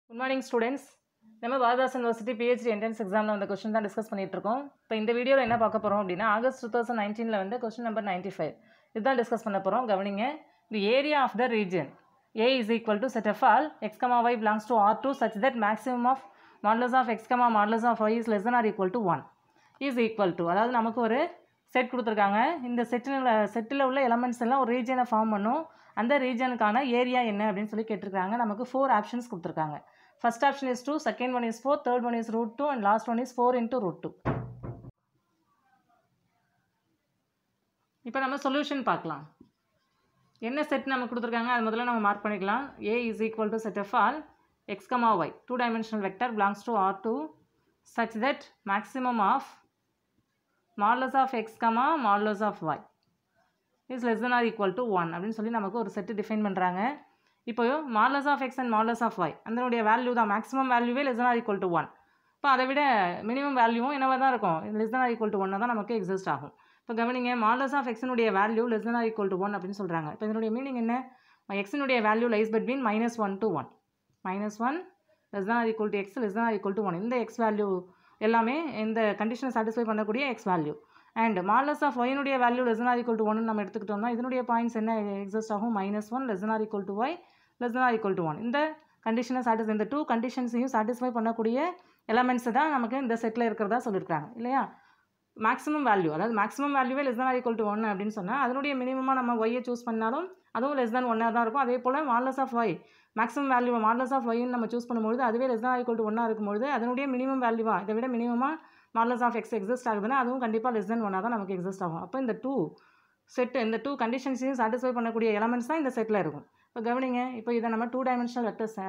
good morning students நம்ம பாரதாஸ் university PhD entrance எக்ஸாமில் வந்த கொஸ்டின் தான் டிஸ்கஸ் பண்ணிட்டு இருக்கோம் இப்போ இந்த வீடியோவில் என்ன பார்க்க போகிறோம் அப்படின்னா ஆகஸ்ட் டூ தௌசண்ட் நைன்டீனில் வந்து கொஸ்டின் நம்பர் நைன்டி ஃபைவ் இதுதான் டிஸ்கஸ் பண்ண போகிறோம் கவனிங்க the area of the region A is equal to set of all x comma y belongs to R two such that maximum of modulus of x comma modulus of y is less or equal to one is equal to அதாவது நமக்கு ஒரு set கொடுத்துருக்காங்க இந்த settle settle உள்ள elements எல்லாம் ஒரு ரீஜனை form பண்ணும் அந்த ரீஜனுக்கான ஏரியா என்ன அப்படின்னு சொல்லி கேட்டிருக்காங்க நமக்கு ஃபோர் ஆப்ஷன்ஸ் கொடுத்துருக்காங்க first option is two second one is four third one is root two and last one is four into root two இப்போ நம்ம சொல்யூஷன் பார்க்கலாம் என்ன செட் நம்ம கொடுத்துருக்காங்க அது முதல்ல நம்ம மார்க் பண்ணிக்கலாம் A is equal to set of all x comma y two dimensional vector belongs to R two such that maximum of modulus of x comma modulus of y is less than or equal to one அப்படின்னு சொல்லி நமக்கு ஒரு set define பண்ணுறாங்க இப்போ modulus of x and modulus of y அதனுடைய value தான் maximum வேல்யூவே less than or equal to one இப்போ அதை விட மினிமம் வேல்யூவும் என்னவாக தான் இருக்கும் less than or equal to ஒன்னாக தான் நமக்கு எக்ஸிஸ்ட் ஆகும் இப்போ கவனிங்க மாடலஸ் ஆஃப் எக்ஸினுடைய value less than or equal to one அப்படின்னு சொல்கிறாங்க இப்போ இதனுடைய மீனிங் என்ன எக்ஸினுடைய value lies between minus one to one minus one less than or equal to x less than or equal to one இந்த x value எல்லாமே இந்த கண்டிஷனை சாட்டிஸ்ஃபை பண்ணக்கூடிய x value and modulus of ஒயினுடைய value less than or equal to one நம்ம எடுத்துக்கிட்டோம்னா இதனுடைய points என்ன எக்ஸிஸ்ட் ஆகும் minus one less than or equal to y less than or equal to one இந்த கண்டிஷனை சாட்டிஸ் இந்த டூ கண்டிஷன்ஸையும் சாட்டிஸ்ஃபை பண்ணக்கூடிய எலமெண்ட்ஸ் தான் நமக்கு இந்த செட்டில் இருக்கிறதா சொல்லியிருக்காங்க இல்லையா மேக்ஸிமம் வேல்யூ அதாவது மேக்ஸிமம் வேல்யூவே less than or equal to one அப்படின்னு சொன்னால் அதனுடைய மினிமமாக நம்ம ஒய்யை சூஸ் பண்ணாலும் அதுவும் லெஸ் than ஒன்னாக தான் இருக்கும் அதே போல் modulus of y maximum value modulus of ஒய்ன்னு நம்ம சூஸ் பண்ணும்போது அதுவே less than or equal to ஒன்னாக இருக்கும்போது அதனுடைய மினிமம் வேல்யூவா இதை விட மினிமமாக மாடலஸ் ஆஃப் எக்ஸ் எக்ஸிஸ்ட் ஆகுதுன்னா அதுவும் கண்டிப்பாக லெஸ் than ஒன்னாக தான் நமக்கு எக்ஸிஸ்ட் ஆகும் அப்போ இந்த டூ செட்டு இந்த டூ கண்டிஷன்ஸையும் சாட்டிஸ்ஃபை பண்ணக்கூடிய எலமெண்ட்ஸ் தான் இந்த செட்டில் இருக்கும் இப்போ கவனிங்க இப்போ இதை நம்ம two dimensional vectors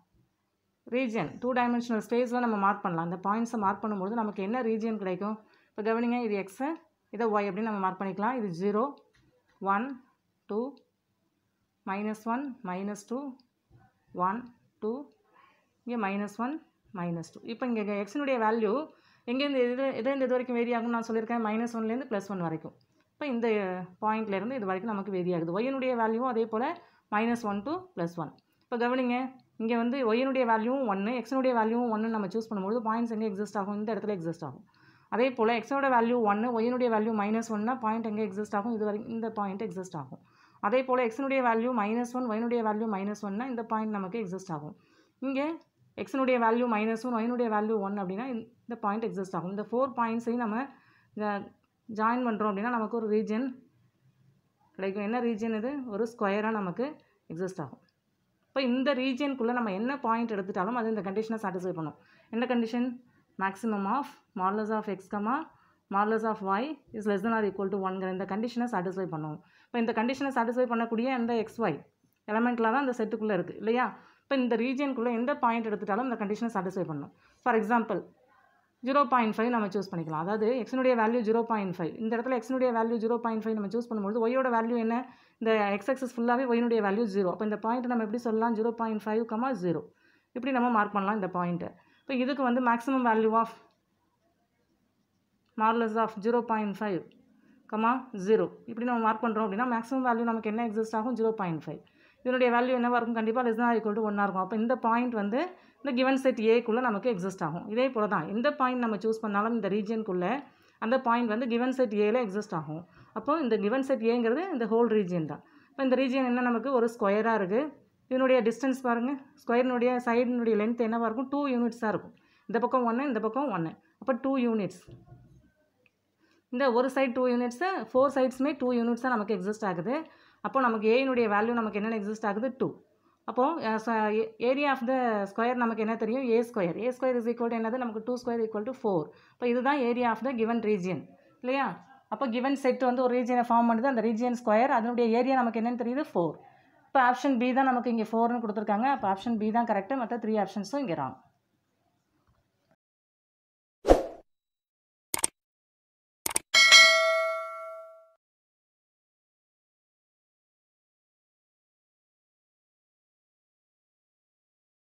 region two dimensional ஸ்பேஸில் நம்ம மார்க் பண்ணலாம் அந்த பாயிண்ட்ஸை மார்க் பண்ணும்போது நமக்கு என்ன ரீஜன் கிடைக்கும் இப்போ கவனிங்க இது எக்ஸு இதை ஒய் அப்படின்னு நம்ம மார்க் பண்ணிக்கலாம் இது zero one two minus one minus two one two இங்கே மைனஸ் ஒன் மைனஸ் டூ இப்போ இங்கே எக்ஸினுடைய வேல்யூ எங்கேருந்து இது எதுலேருந்து இது வரைக்கும் வேரி ஆகும்னு நான் சொல்லியிருக்கேன் மைனஸ் ஒன்லேருந்து ப்ளஸ் ஒன் வரைக்கும் இப்போ இந்த பாயிண்ட்லேருந்து இது வரைக்கும் நமக்கு வேரி ஆகுது ஒய்யினுடைய வேல்யூவும் அதே போல் minus one to plus one இப்போ கவனிங்க இங்கே வந்து ஒய்யினுடைய வேல்யூவும் ஒன்று எக்ஸினுடைய வேல்யூவும் ஒன்று நம்ம சூஸ் பண்ணும்போது பாயிண்ட்ஸ் எங்கே எக்ஸிஸ்ட் ஆகும் இந்த இடத்துல எக்ஸிஸ்ட் ஆகும் அதே போல் எக்ஸோட வேல்யூ ஒன்று ஒய்யினுடைய வேல்யூ மைனஸ் ஒன்னா பாயிண்ட் எங்கே எக்ஸிஸ்ட் ஆகும் இது வரைக்கும் இந்த பாயிண்ட் எக்ஸிஸ்ட் ஆகும் அதே போல் எக்ஸினுடைய வேல்யூ மைனஸ் ஒன் ஒய்னுடைய வேல்யூ மைனஸ் ஒன்னா இந்த பாயிண்ட் நமக்கு எக்ஸிஸ்ட் ஆகும் இங்கே எக்ஸினுடைய வேல்யூ மைனஸ் ஒன் ஒய்னுடைய வேல்யூ ஒன் அப்படின்னா இந்த பாயிண்ட் எக்ஸிஸ்ட் ஆகும் இந்த ஃபோர் பாயிண்ட்ஸையும் நம்ம ஜாயின் பண்ணுறோம் அப்படின்னா நமக்கு ஒரு ரீஜன் கிடைக்கும் என்ன ரீஜன் இது ஒரு ஸ்கொயராக நமக்கு எக்ஸிஸ்ட் ஆகும் இப்போ இந்த ரீஜனுக்குள்ளே நம்ம என்ன பாயிண்ட் எடுத்துட்டாலும் அது இந்த கண்டிஷனை சாட்டிஸ்ஃபை பண்ணும் என்ன condition maximum of modulus of x comma modulus of y is less than or equal to ஒன்கிற இந்த கண்டிஷனை சாட்டிஸ்ஃபை பண்ணும் இப்போ இந்த கண்டிஷனை சாட்டிஸ்ஃபை பண்ணக்கூடிய அந்த எக்ஸ் ஒய் எலமெண்ட்டில் தான் இந்த செட்டுக்குள்ளே இருக்குது இல்லையா இப்போ இந்த ரீஜனுக்குள்ளே எந்த பாயிண்ட் எடுத்துட்டாலும் இந்த கண்டிஷனை சாட்டிஸ்ஃபை பண்ணும் for example zero point five நம்ம சூஸ் பண்ணிக்கலாம் அதாவது எக்ஸினுடைய வேல்யூ ஜீரோ பாயிண்ட் ஃபைவ் இந்த இடத்துல எக்ஸினுடைய வேல்யூ ஜீரோ பாயிண்ட் ஃபைவ் நம்ம சூஸ் பண்ணும்போது ஒய்யோட வேல்யூ என்ன இந்த எக்ஸ் எக்ஸஸ் ஃபுல்லாகவே ஒய்னுடைய வேல்யூ ஜீரோ அப்போ இந்த பாயிண்ட் நம்ம எப்படி சொல்லலாம் zero point five comma zero இப்படி நம்ம மார்க் பண்ணலாம் இந்த பாயிண்ட்டை இப்போ இதுக்கு வந்து maximum value of modulus of zero point five comma zero இப்படி நம்ம மார்க் பண்ணுறோம் அப்படின்னா மேக்ஸிமம் வேல்யூ நமக்கு என்ன எக்ஸிஸ்ட் ஆகும் ஜீரோ பாயிண்ட் ஃபைவ் இதனுடைய வேல்யூ என்னவாக இருக்கும் கண்டிப்பாக லெஸ் தான் ஈக்குவல் டு ஒன்னாக இருக்கும் அப்போ இந்த பாயிண்ட் வந்து இந்த கிவன் செட் ஏக்குள்ளே நமக்கு எக்ஸிஸ்ட் ஆகும் இதே போல் தான் எந்த பாயிண்ட் நம்ம சூஸ் பண்ணாலும் இந்த ரீஜனுக்குள்ளே அந்த பாயிண்ட் வந்து கிவன் செட் ஏல எக்ஸிஸ்ட் ஆகும் அப்போ இந்த கிவன் செட் ஏங்கிறது இந்த ஹோல் ரீஜன் தான் இப்போ இந்த ரீஜன் என்ன நமக்கு ஒரு ஸ்கொயராக இருக்குது இதனுடைய டிஸ்டன்ஸ் பாருங்கள் ஸ்கொயரினுடைய சைடினுடைய லென்த் என்னவாக இருக்கும் டூ யூனிட்ஸாக இருக்கும் இந்த பக்கம் ஒன்று இந்த பக்கம் ஒன்று அப்போ டூ யூனிட்ஸ் இந்த ஒரு சைடு டூ யூனிட்ஸு ஃபோர் சைட்ஸுமே டூ யூனிட்ஸாக நமக்கு எக்ஸிஸ்ட் ஆகுது அப்போ நமக்கு ஏயினுடைய வேல்யூ நமக்கு என்னென்ன எக்ஸிஸ்ட் ஆகுது டூ அப்போது ஏரியா ஆஃப் த ஸ்கொயர் நமக்கு என்ன தெரியும் a square a square is equal to என்னது நமக்கு two square equal to four இப்போ இதுதான் area of the given region இல்லையா அப்போ கிவன் செட் வந்து ஒரு ரீஜியனை ஃபார்ம் பண்ணுது அந்த ரீஜியன் ஸ்கொயர் அதனுடைய ஏரியா நமக்கு என்னென்னு தெரியுது ஃபோர் இப்போ ஆப்ஷன் பி தான் நமக்கு இங்கே ஃபோர்னு கொடுத்துருக்காங்க அப்போ ஆப்ஷன் பி தான் கரெக்டு மற்ற த்ரீ ஆப்ஷன்ஸும் இங்கே ராங்